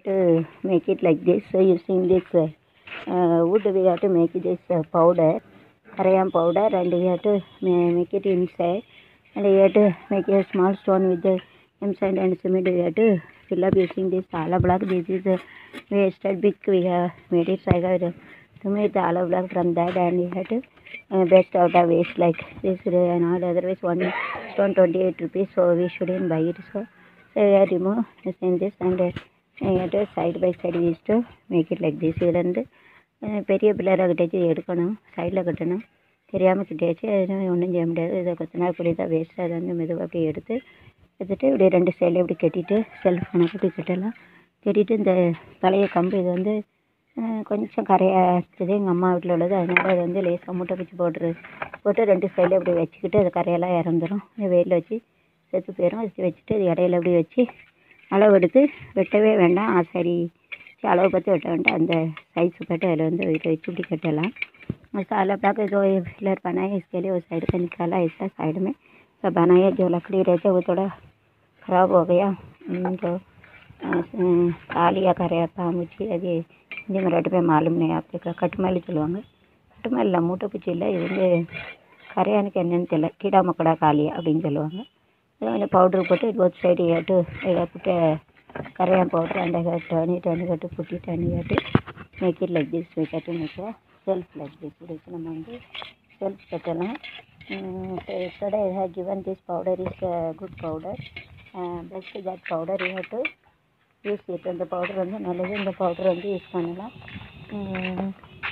to make it like this. So using this uh, uh, wood, we have to make this uh, powder, crayon powder, and we have to ma- make it inside. And we have to make a small stone with the M sand and cement. We have to fill up using this hollow block. This is a wasted big. We have made it like a to make the hollow block from that, and we have to uh, best out of waste like this uh, and all. Otherwise, one stone 28 rupees. So we shouldn't buy it. So so we have remove this and this and uh, we have to side by side we used to make it like this இதுல இருந்து அஹ், பெரிய பிள்ளைரை கிட்டேச்சு எடுக்கணும் சைடில் கட்டணும் தெரியாமல் கிட்டேச்சு ஒன்றும் செய்ய முடியாது இதை கொஞ்ச நாள் புளி தான் வேஸ்ட் அதை வந்து மெதுவாக அப்படியே எடுத்து எடுத்துட்டு இப்படி ரெண்டு சைடில் இப்படி கட்டிட்டு செல்ஃப் கணக்கு இப்படி கட்டலாம் கட்டிட்டு இந்த பழைய கம்பு இது வந்து அஹ், கொஞ்சம் கரையாக இருக்குது எங்கள் அம்மா வீட்டில் உள்ளது அதனால அதை வந்து லேசாக மூட்டை பிச்சு போட்டுரு போட்டு ரெண்டு சைடில் இப்படி வச்சுக்கிட்டு அது கரையெல்லாம் இறந்துரும் வெயிலில் வச்சு செத்து போயிடும் வச்சு வச்சுட்டு இது இடையில இப்படி வச்சு அளவு எடுத்து வெட்டவே வேண்டாம் ஆ, சரி சரி, அளவு பார்த்து வெட்ட வேண்டாம் அந்த சைஸ் பார்த்து அதில் வந்து இதை வச்சு இப்படி கட்டலாம் मसाला पका के जो ये फिलर बनाए इसके लिए उस साइड का निकाला ऐसा साइड में सब बनाया जो लकड़ी रहते वो थोड़ा ख़राब हो गया हम्म, जो காலியாக கரையாப்பா முச்சி அது இந்த மராட்டி போய் மாலும் அப்படி கட்டுமல்லி சொல்லுவாங்க கட்டுமல்லில மூட்டைப்பூச்சி இல்லை இது வந்து கரையானுக்கு என்னன்னு தெரியல கீடா மக்கடா காளி அப்படின்னு சொல்லுவாங்க அது கொஞ்சம் பவுட்ரு போட்டு போத் சைடு ஏட்டு இதை போட்டு கரையான் பவுட்ரு அந்த டர்னி டர்னி கட்டு புட்டி டர்னி கட்டு make it like this we got to make a self like this இப்படி வச்சு நம்ம வந்து செல்ஃப் கட்டலாம் yesterday I have given this powder is a good powder uh, best that powder you have to use it அந்த powder வந்து நல்லது இந்த powder வந்து யூஸ் பண்ணலாம் உம்,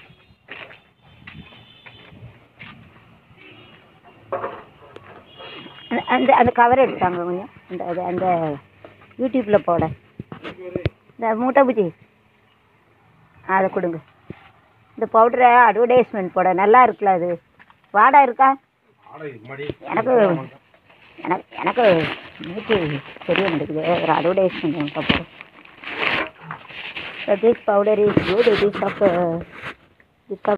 அந்த- அந்த அந்த கவர் எடுத்தாங்க கொஞ்சம் அந்த அது அந்த யூடியூப்பில் போட இந்த மூட்டை பூச்சி அதை கொடுங்க இந்த பவுடரை அட்வர்டைஸ்மெண்ட் போட நல்லா இருக்குல்ல அது வாடா இருக்கா எனக்கு எனக்கு எனக்கு மூச்சு தெரிய மாட்டேங்குது ஒரு அட்வர்டைஸ்மெண்ட் போடும் So this powder is good. It is of uh, this